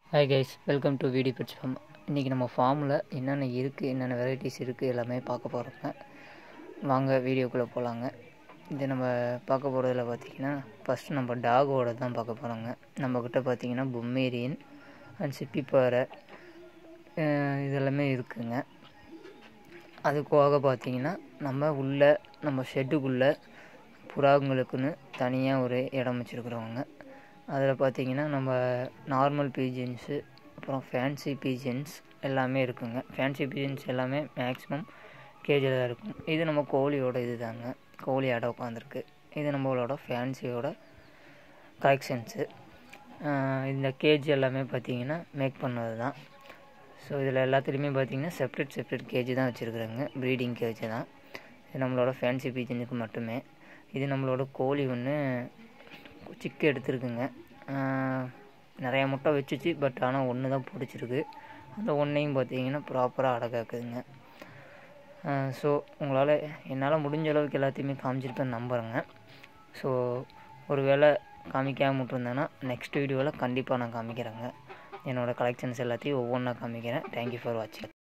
hi guys welcome to VD pets farm இன்றைக்கி நம்ம ஃபார்மில் என்னென்ன இருக்குது என்னென்ன வெரைட்டிஸ் இருக்குது எல்லாமே பார்க்க போகிறோங்க வாங்க வீடியோக்குள்ளே போகலாங்க இது நம்ம பார்க்க போகிறதுல பார்த்தீங்கன்னா ஃபஸ்ட்டு நம்ம டாகோட தான் பார்க்க போகிறோங்க நம்மக்கிட்ட பார்த்தீங்கன்னா பொம்மேரியன் அண்ட் சிப்பிப்பாறை அஹ் இதெல்லாமே இருக்குங்க அது போக பார்த்தீங்கன்னா நம்ம உள்ள நம்ம ஷெட்டுக்குள்ளே புறாங்களுக்குன்னு தனியாக ஒரு இடம் வச்சுருக்குறோங்க அதில் பார்த்தீங்கன்னா நம்ம நார்மல் பீஜன்ஸு அப்புறம் ஃபேன்சி பீஜன்ஸ் எல்லாமே இருக்குங்க ஃபேன்சி பீஜன்ஸ் எல்லாமே மேக்ஸிமம் கேஜில் தான் இருக்கும் இது நம்ம கோழியோட இது தாங்க கோழி அடை உட்காந்துருக்கு இது நம்மளோட ஃபேன்சியோட கலெக்ஷன்ஸு இந்த கேஜ் எல்லாமே பார்த்தீங்கன்னா மேக் பண்ணது தான் ஸோ இதில் எல்லாத்துலேயுமே பார்த்தீங்கன்னா செப்ரேட் செப்ரேட் கேஜி தான் வச்சுருக்குறாங்க ப்ரீடிங் கேஜ் தான் இது நம்மளோட ஃபேன்சி பீஜனுக்கு மட்டுமே இது நம்மளோட கோழி ஒன்று சிக்கு எடுத்துருக்குங்க நிறையா முட்டை வச்சுச்சு பட் ஆனால் ஒன்று தான் பிடிச்சிருக்கு அந்த ஒன்றையும் பார்த்தீங்கன்னா ப்ராப்பராக அடகாக்குதுங்க ஸோ உங்களால் என்னால் முடிஞ்ச அளவுக்கு எல்லாத்தையுமே காமிச்சிருப்பேன்னு நம்புகிறேங்க ஸோ ஒரு வேளை காமிக்காமல் விட்டுருந்தேன்னா நெக்ஸ்ட் வீடியோவில் கண்டிப்பாக நான் காமிக்கிறேங்க என்னோடய கலெக்ஷன்ஸ் எல்லாத்தையும் ஒவ்வொன்றா காமிக்கிறேன் தேங்க்யூ ஃபார் வாட்சிங்